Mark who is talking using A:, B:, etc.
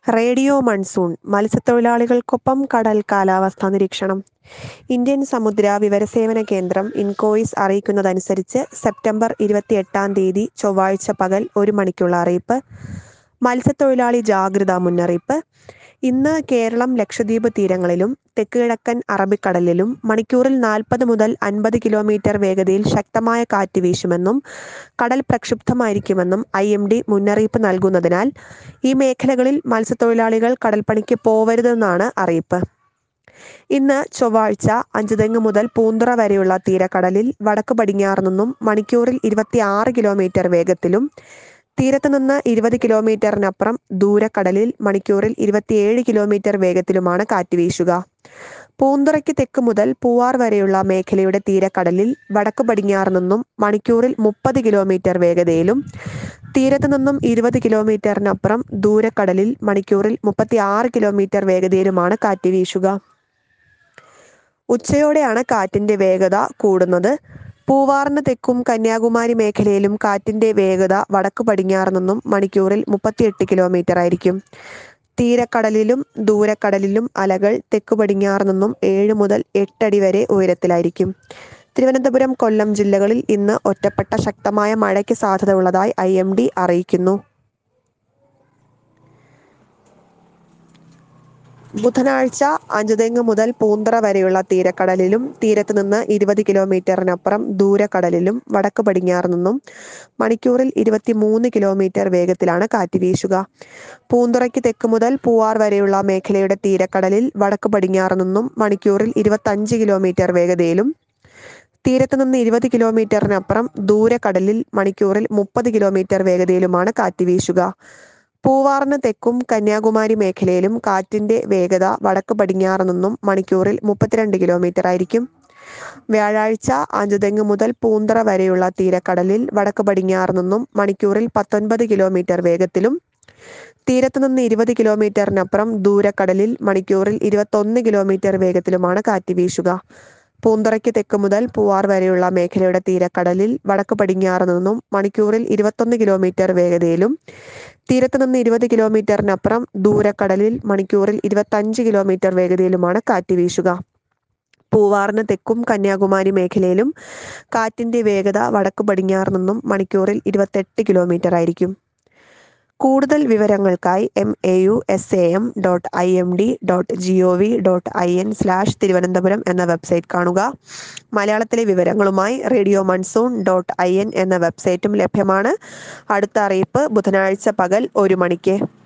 A: radio monsoon മത്സ്യത്തൊഴിലാളികൾക്കൊപ്പം കടൽ കാലാവസ്ഥാ നിരീക്ഷണം ഇന്ത്യൻ സമുദ്ര വിവരസേവന കേന്ദ്രം ഇൻകോയിസ് അറിയിക്കുന്നതനുസരിച്ച് സെപ്റ്റംബർ ഇരുപത്തിയെട്ടാം തീയതി ചൊവ്വാഴ്ച പകൽ ഒരു മണിക്കുള്ള അറിയിപ്പ് മത്സ്യത്തൊഴിലാളി ജാഗ്രതാ മുന്നറിയിപ്പ് ഇന്ന് കേരളം ലക്ഷദ്വീപ് തീരങ്ങളിലും തെക്ക് കിഴക്കൻ അറബിക്കടലിലും മണിക്കൂറിൽ നാൽപ്പത് മുതൽ അൻപത് കിലോമീറ്റർ വേഗതയിൽ ശക്തമായ കാറ്റ് വീശുമെന്നും കടൽ പ്രക്ഷുബ്ധമായിരിക്കുമെന്നും ഐ എം ഡി മുന്നറിയിപ്പ് നൽകുന്നതിനാൽ ഈ മേഖലകളിൽ മത്സ്യത്തൊഴിലാളികൾ കടൽപ്പണിക്ക് പോവരുതെന്നാണ് അറിയിപ്പ് ഇന്ന് ചൊവ്വാഴ്ച അഞ്ചുതെങ്ങ് മുതൽ പൂന്തുറ വരെയുള്ള തീരക്കടലിൽ വടക്ക് പടിഞ്ഞാറ് നിന്നും മണിക്കൂറിൽ ഇരുപത്തിയാറ് കിലോമീറ്റർ വേഗത്തിലും തീരത്ത് നിന്ന് ഇരുപത് കിലോമീറ്ററിനപ്പുറം ദൂരക്കടലിൽ മണിക്കൂറിൽ ഇരുപത്തിയേഴ് കിലോമീറ്റർ വേഗത്തിലുമാണ് കാറ്റ് വീശുക പൂന്തുറയ്ക്ക് തെക്ക് മുതൽ പൂവാർ വരെയുള്ള മേഖലയുടെ തീരക്കടലിൽ വടക്ക് പടിഞ്ഞാറ് നിന്നും മണിക്കൂറിൽ മുപ്പത് കിലോമീറ്റർ വേഗതയിലും തീരത്ത് നിന്നും ഇരുപത് കിലോമീറ്ററിനപ്പുറം ദൂരക്കടലിൽ മണിക്കൂറിൽ മുപ്പത്തിയാറ് കിലോമീറ്റർ വേഗതയിലുമാണ് കാറ്റ് വീശുക ഉച്ചയോടെയാണ് കാറ്റിന്റെ വേഗത കൂടുന്നത് പൂവാറിന് തെക്കും കന്യാകുമാരി മേഖലയിലും കാറ്റിന്റെ വേഗത വടക്ക് പടിഞ്ഞാറ് നിന്നും മണിക്കൂറിൽ മുപ്പത്തിയെട്ട് കിലോമീറ്റർ ആയിരിക്കും തീരക്കടലിലും ദൂരക്കടലിലും അലകൾ തെക്ക് പടിഞ്ഞാറ് നിന്നും ഏഴ് മുതൽ എട്ടടി വരെ ഉയരത്തിലായിരിക്കും തിരുവനന്തപുരം കൊല്ലം ജില്ലകളിൽ ഇന്ന് ഒറ്റപ്പെട്ട ശക്തമായ മഴയ്ക്ക് സാധ്യത ഉള്ളതായി ഐ എം ഡി അറിയിക്കുന്നു ബുധനാഴ്ച അഞ്ചുതെങ്ങ് മുതൽ പൂന്തറ വരെയുള്ള തീരക്കടലിലും തീരത്ത് നിന്ന് ഇരുപത് കിലോമീറ്ററിനപ്പുറം ദൂരക്കടലിലും വടക്ക് പടിഞ്ഞാറ് നിന്നും മണിക്കൂറിൽ ഇരുപത്തിമൂന്ന് കിലോമീറ്റർ വേഗത്തിലാണ് കാറ്റ് വീശുക പൂന്തുറയ്ക്ക് തെക്ക് മുതൽ പൂവാർ വരെയുള്ള മേഖലയുടെ തീരക്കടലിൽ വടക്ക് പടിഞ്ഞാറ് നിന്നും മണിക്കൂറിൽ ഇരുപത്തഞ്ച് കിലോമീറ്റർ വേഗതയിലും തീരത്ത് നിന്ന് ഇരുപത് കിലോമീറ്ററിനപ്പുറം ദൂരക്കടലിൽ മണിക്കൂറിൽ മുപ്പത് കിലോമീറ്റർ വേഗതയിലുമാണ് കാറ്റ് വീശുക പൂവാറിന് തെക്കും കന്യാകുമാരി മേഖലയിലും കാറ്റിന്റെ വേഗത വടക്ക് പടിഞ്ഞാറ് നിന്നും മണിക്കൂറിൽ മുപ്പത്തിരണ്ട് കിലോമീറ്റർ ആയിരിക്കും വ്യാഴാഴ്ച അഞ്ചുതെങ്ങ് മുതൽ പൂന്തറ വരെയുള്ള തീരക്കടലിൽ വടക്ക് പടിഞ്ഞാറ് നിന്നും മണിക്കൂറിൽ പത്തൊൻപത് കിലോമീറ്റർ വേഗത്തിലും തീരത്ത് നിന്ന് ഇരുപത് കിലോമീറ്ററിനപ്പുറം ദൂരക്കടലിൽ മണിക്കൂറിൽ ഇരുപത്തൊന്ന് കിലോമീറ്റർ വേഗത്തിലുമാണ് കാറ്റ് വീശുക പൂന്തറയ്ക്ക് തെക്ക് മുതൽ പൂവാർ വരെയുള്ള മേഖലയുടെ തീരക്കടലിൽ വടക്ക് പടിഞ്ഞാറ് നിന്നും മണിക്കൂറിൽ ഇരുപത്തൊന്ന് കിലോമീറ്റർ വേഗതയിലും തീരത്ത് നിന്ന് ഇരുപത് കിലോമീറ്ററിനപ്പുറം ദൂരക്കടലിൽ മണിക്കൂറിൽ ഇരുപത്തഞ്ച് കിലോമീറ്റർ വേഗതയിലുമാണ് കാറ്റ് വീശുക പൂവാറിന് തെക്കും കന്യാകുമാരി മേഖലയിലും കാറ്റിന്റെ വേഗത വടക്ക് പടിഞ്ഞാറ് നിന്നും മണിക്കൂറിൽ ഇരുപത്തെട്ട് കിലോമീറ്റർ ആയിരിക്കും കൂടുതൽ വിവരങ്ങൾക്കായി M A U S A M dot I M D dot G O V dot I N slash Thiruvananthapuram എന്ന വെബ്സൈറ്റ് കാണുക മലയാളത്തിലെ വിവരങ്ങളുമായി radio monsoon dot I N എന്ന വെബ്സൈറ്റും ലഭ്യമാണ് അടുത്ത അറിയിപ്പ് ബുധനാഴ്ച പകൽ ഒരു മണിക്ക്